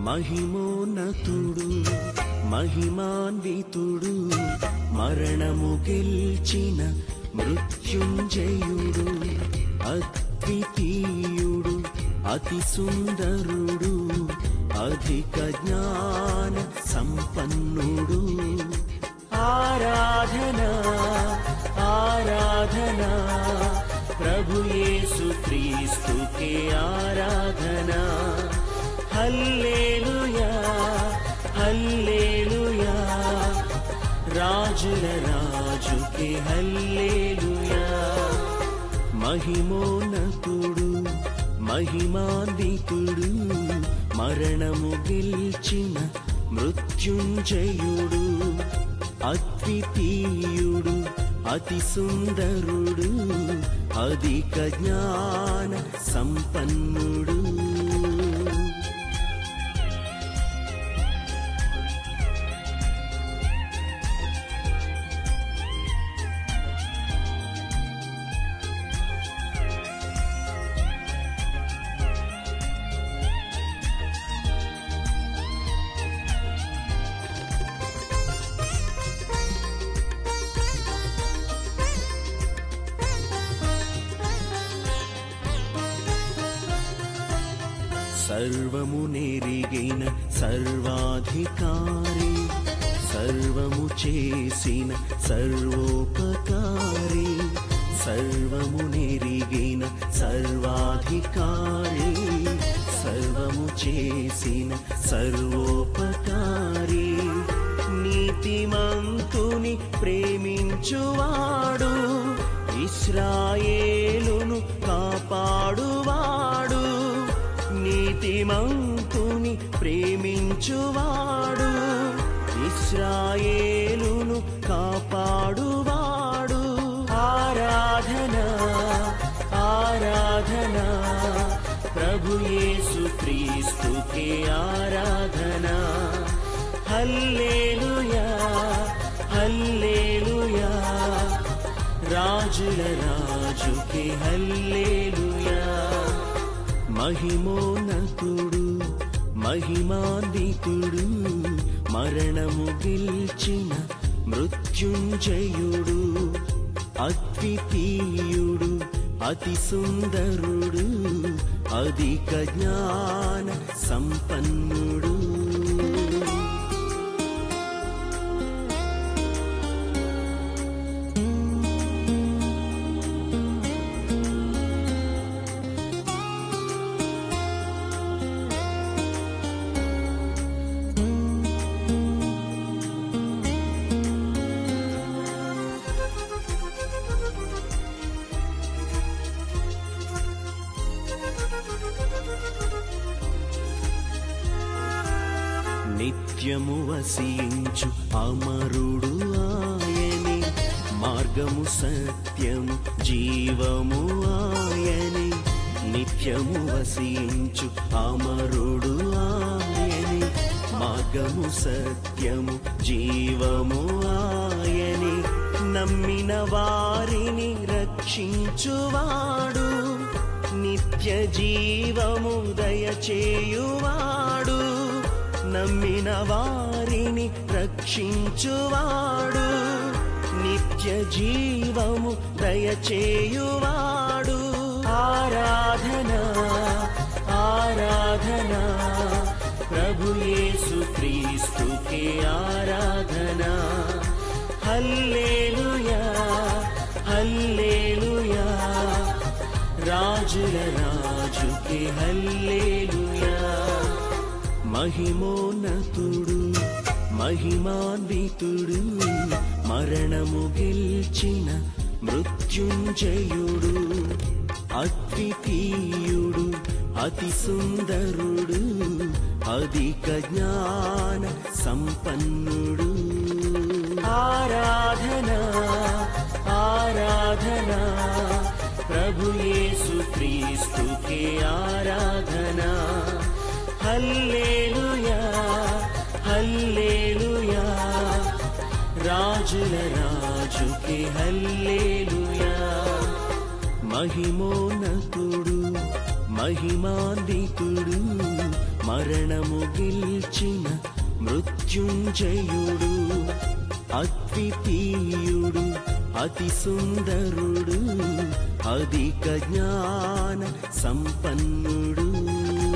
మహిమోన్నతుడు మహిమాన్వితుడు మరణము గెల్చిన మృత్యుంజయుడు అద్వితీయుడు అతి సుందరుడు అధిక జ్ఞాన సంపన్నుడు ఆరాధన ఆరాధన ప్రభు యేసు క్రీస్తుకే ఆరాధన హల్లేలుయా హల్లేలుయా రాజుల రాజుకే హల్లేలుయా మహిమోన్నతుడు మహిమాన్వితుడు మరణము గెలిచిన మృత్యుంజయుడు అద్వితీయుడు అతి సుందరుడు అధిక జ్ఞాన సంపన్నుడు సర్వము నెరిగిన సర్వాధికారి సర్వము చేసిన సర్వోపకారి సర్వము నెరిగిన సర్వాధికారి సర్వము చేసిన సర్వోపకారి నీతిమంతుని ప్రేమించువాడు ఇస్రాయేలును కాపాడువాడు నీతిమంతుని ప్రేమించువాడు ఇస్రాయేలును కాపాడువాడు ఆరాధన ఆరాధన ప్రభు యేసు క్రీస్తుకే ఆరాధన హల్లేలుయా హల్లేలుయా రాజుల రాజుకే హల్లేలుయా మహిమోన్నతుడు మహిమాన్వితుడు మరణము గెలిచిన మృత్యుంజయుడు అద్వితీయుడు అతి సుందరుడు అధిక జ్ఞాన సంపన్నుడు నిత్యము వసించు అమరుడు ఆయనే మార్గము సత్యము జీవము ఆయనే నిత్యము వసించు అమరుడు ఆయనే మార్గము సత్యము జీవము ఆయనే నమ్మిన వారిని రక్షించువాడు నిత్య జీవము దయచేయువాడు నమ్మిన వారిని రక్షించువాడు నిత్య జీవము దయచేయువాడు ఆరాధన ఆరాధన ప్రభు యేసు క్రీస్తుకే ఆరాధన హల్లేలుయా హల్లేలుయా రాజుల రాజుకే హల్లేలుయా మహిమోన్నతుడు మహిమాన్వితుడు మరణము గెలిచిన మృత్యుంజయుడు అద్వితీయుడు అతి సుందరుడు అధిక జ్ఞాన సంపన్నుడు ఆరాధన ఆరాధన ప్రభు యేసు క్రీస్తుకే ఆరాధన హల్లేలుయా హల్లేలుయా రాజుల రాజుకే హల్లేలుయా మహిమోన్నతుడు మహిమాన్వితుడు మరణము గెల్చిన మృత్యుంజయుడు అద్వితీయుడు అతి సుందరుడు అధిక జ్ఞాన సంపన్నుడు